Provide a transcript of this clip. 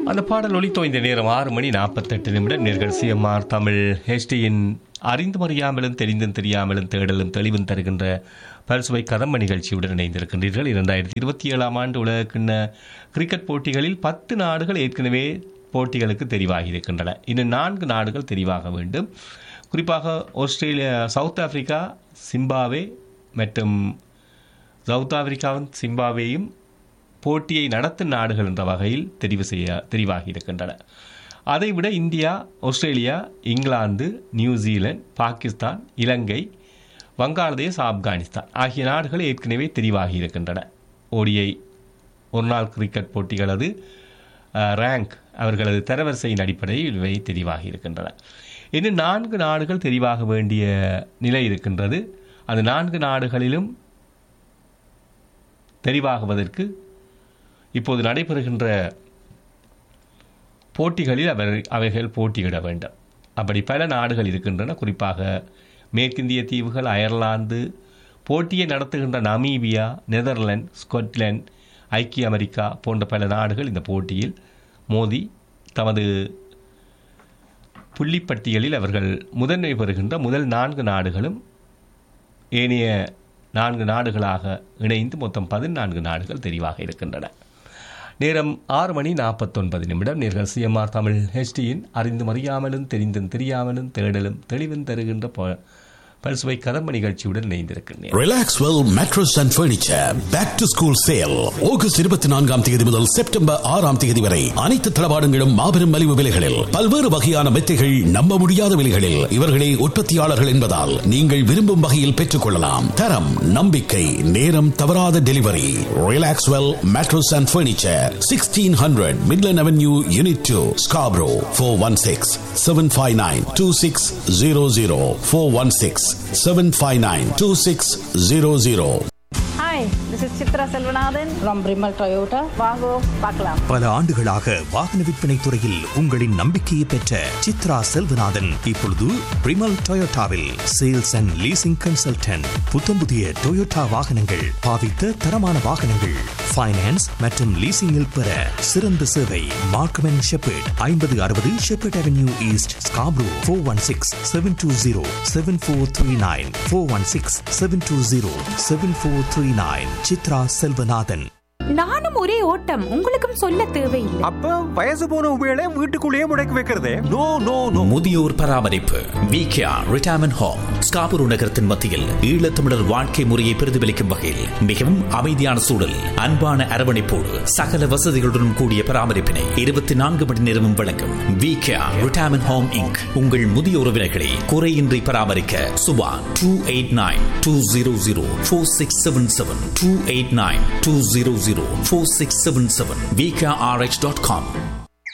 அந்த பாடல் ஒலித்தோ இந்த நேரம் ஆறு மணி நாற்பத்தெட்டு நிமிடம் நேர்கள் சிஎம்ஆர் தமிழ் ஹெச்டியின் அறிந்தும் அறியாமலும் தெரிந்தும் தெரியாமலும் தேடலும் தெளிவும் தருகின்ற பரிசுவை கதம்ப நிகழ்ச்சியுடன் இணைந்திருக்கின்றீர்கள் இரண்டாயிரத்தி இருபத்தி ஏழாம் ஆண்டு உலகக்கிண்ண கிரிக்கெட் போட்டிகளில் பத்து நாடுகள் ஏற்கனவே போட்டிகளுக்கு தெரிவாகி இருக்கின்றன இன்னும் நான்கு நாடுகள் தெரிவாக வேண்டும் குறிப்பாக ஆஸ்திரேலியா சவுத் ஆப்பிரிக்கா சிம்பாவே மற்றும் சவுத் ஆப்பிரிக்காவும் சிம்பாவேயும் போட்டியை நடத்தும் நாடுகள் என்ற வகையில் தெரிவு செய்ய தெரிவாகி இருக்கின்றன அதைவிட India Australia England New Zealand Pakistan Ilangai Bangladesh Afghanistan ஆகிய நாடுகள் ஏற்கனவே தெரிவாகி இருக்கின்றன ஓடிஐ ஒருநாள் கிரிக்கெட் போட்டிகளது அஹ், ரேங்க் அவர்களது தரவரிசையின் அடிப்படையில் இவை தெரிவாகி இருக்கின்றன இன்னும் நான்கு நாடுகள் தெரிவாக வேண்டிய நிலை இருக்கின்றது அந்த நான்கு நாடுகளிலும் தெரிவாகுவதற்கு இப்போது நடைபெறுகின்ற போட்டிகளில் அவர் அவைகள் போட்டியிட வேண்டும் அப்படி பல நாடுகள் இருக்கின்றன குறிப்பாக மேற்கிந்திய தீவுகள் அயர்லாந்து போட்டியை நடத்துகின்ற நமீபியா நெதர்லாந்து ஸ்கொட்லாந்து ஐக்கிய அமெரிக்கா போன்ற பல நாடுகள் இந்த போட்டியில் மோதி தமது புள்ளிப்பட்டியலில் அவர்கள் முதன்மை பெறுகின்ற முதல் நான்கு நாடுகளும் ஏனைய நான்கு நாடுகளாக இணைந்து மொத்தம் பதினான்கு நாடுகள் தெரிவாக இருக்கின்றன நேரம் ஆறு மணி நாற்பத்தொன்பது நிமிடம் நேர்கள் சிஎம்ஆர் தமிழ் ஹெச்டியின் அறிந்தும் அறியாமலும் தெரிந்தும் தெரியாமலும் தேடலும் தெளிவும் தருகின்ற ப- பல்சுவை கதம்ப நிகழ்ச்சியுடன் இணைந்திருக்கின்றேன் Relaxwell mattress and furniture back to school sale August இருபத்தி நான்காம் தேதி முதல் செப்டம்பர் ஆறாம் தேதி வரை அனைத்து தளபாடங்களும் மாபெரும் மலிவு விலைகளில் பல்வேறு வகையான மெத்தைகள் நம்ப முடியாத விலைகளில் இவர்களே உற்பத்தியாளர்கள் என்பதால் நீங்கள் விரும்பும் வகையில் பெற்றுக் கொள்ளலாம் தரம் நம்பிக்கை நேரம் தவறாத delivery Relaxwell mattress and furniture sixteen hundred Midland avenue unit two Scarborough four one six seven five nine two six zero zero four one six seven five nine two six zero zero hi this is Chitra Selvanathan from Primal Toyota வாங்கோ பார்க்கலாம் பல ஆண்டுகளாக வாகன விற்பனை துறையில் உங்களின் நம்பிக்கையை பெற்ற சித்ரா செல்வநாதன் இப்பொழுது பிரிமல் டொயோட்டாவில் சேல்ஸ் அண்ட் லீசிங் கன்சல்டன்ட் புத்தம் புதிய டொயோட்டா வாகனங்கள் பாவித்த தரமான வாகனங்கள் ஃபைனான்ஸ் மற்றும் லீசிங்கில் பெற சிறந்த சேவை மார்க்கம் அண்ட் ஷெப்பர்ட் ஐம்பது அறுபது Sheppard avenue east Scarborough four one six seven two zero seven four three nine four one six seven two zero seven four three nine Chitra Selvanathan நானும் ஒரே ஓட்டம் உங்களுக்கும் சொல்ல தேவையில்லை அப்ப வயசு போன உபயோக வீட்டுக்குள்ளேயே முடக்கி வைக்கிறதே நோ நோ நோ முதியோர் பராமரிப்பு விகேஆர் ரிட்டையர்மெண்ட் ஹோம் ஸ்காபுரு நகரத்தின் மத்தியில் ஈழத்தமிழர் வாழ்க்கை முறையை பிரதிபலிக்கும் வகையில் மிகவும் அமைதியான சூழல் அன்பான அரவணைப்போடு சகல வசதிகளுடன் கூடிய பராமரிப்பினை இருபத்தி நான்கு மணி நேரமும் வழங்கும் விகேஆர் ரிட்டையர்மெண்ட் ஹோம் இங்க் உங்கள் முதிய உறவினர்களை குறையின்றி பராமரிக்க Suba two eight nine two zero zero four six seven seven two eight nine two zero zero four six seven seven VKRH dot com